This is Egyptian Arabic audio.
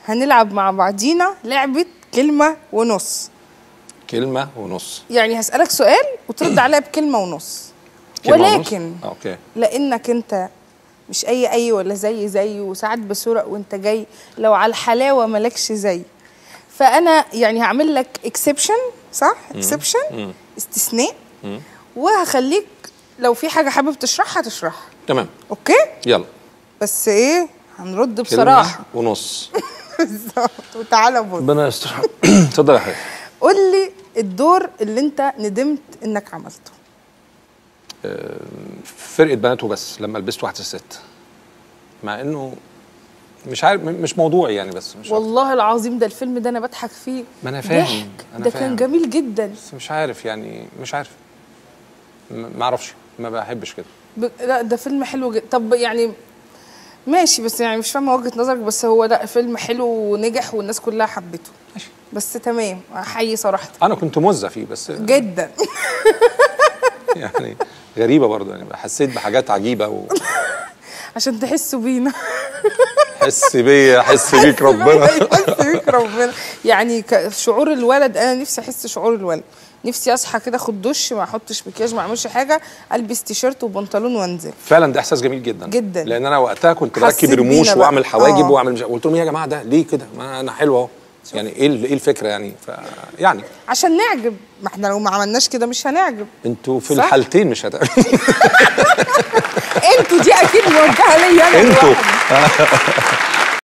هنلعب مع بعضينا لعبه كلمه ونص كلمه ونص يعني هسالك سؤال وترد عليا بكلمه ونص كلمة ونص؟ ولكن اوكي لانك انت مش اي اي ولا زي زي وساعات بسرق وانت جاي لو على الحلاوه مالكش زي فانا يعني هعمل لك اكسبشن صح اكسبشن استثناء وهخليك لو في حاجه حابب تشرحها تشرحها تمام اوكي يلا بس ايه هنرد كلمة بصراحه ونص بالظبط وتعالى بص ربنا يستر اتفضل يا حبيبي قول لي الدور اللي انت ندمت انك عملته فرقه بنات وبس لما لبست واحده ست مع انه مش عارف مش موضوعي يعني بس مش عارف. والله العظيم ده الفيلم ده انا بضحك فيه ما أنا فاهم، ضحك. أنا ده فاهم. كان جميل جدا بس مش عارف يعني مش عارف م- ما اعرفش ما بحبش كده ب... لا ده فيلم حلو جدا طب يعني ماشي بس يعني مش فاهمه وجهه نظرك بس هو لا فيلم حلو ونجح والناس كلها حبته ماشي بس تمام احيي صراحه انا كنت مزه فيه بس جدا يعني غريبه برضه يعني حسيت بحاجات عجيبه عشان تحسوا بينا وحس بيا حس بيك ربنا يحس بيك ربنا يعني ك- شعور الولد انا نفسي احس شعور الولد نفسي اصحى كده اخد دش ما احطش مكياج ما اعملش حاجه البس تيشيرت وبنطلون وانزل فعلا ده احساس جميل جدا جدا. لان انا وقتها كنت حسيت بركب رموش بينا بقى. واعمل حواجب آه. واعمل مش... قلت لهم يا جماعه ده ليه كده ما انا حلو اهو يعني ايه ال- ايه الفكره يعني ف يعني عشان نعجب ما احنا لو ما عملناش كده مش هنعجب انتوا في صح؟ الحالتين مش هت... انتوا دي اكيد موجهه ليا انا انتوا لوحدي.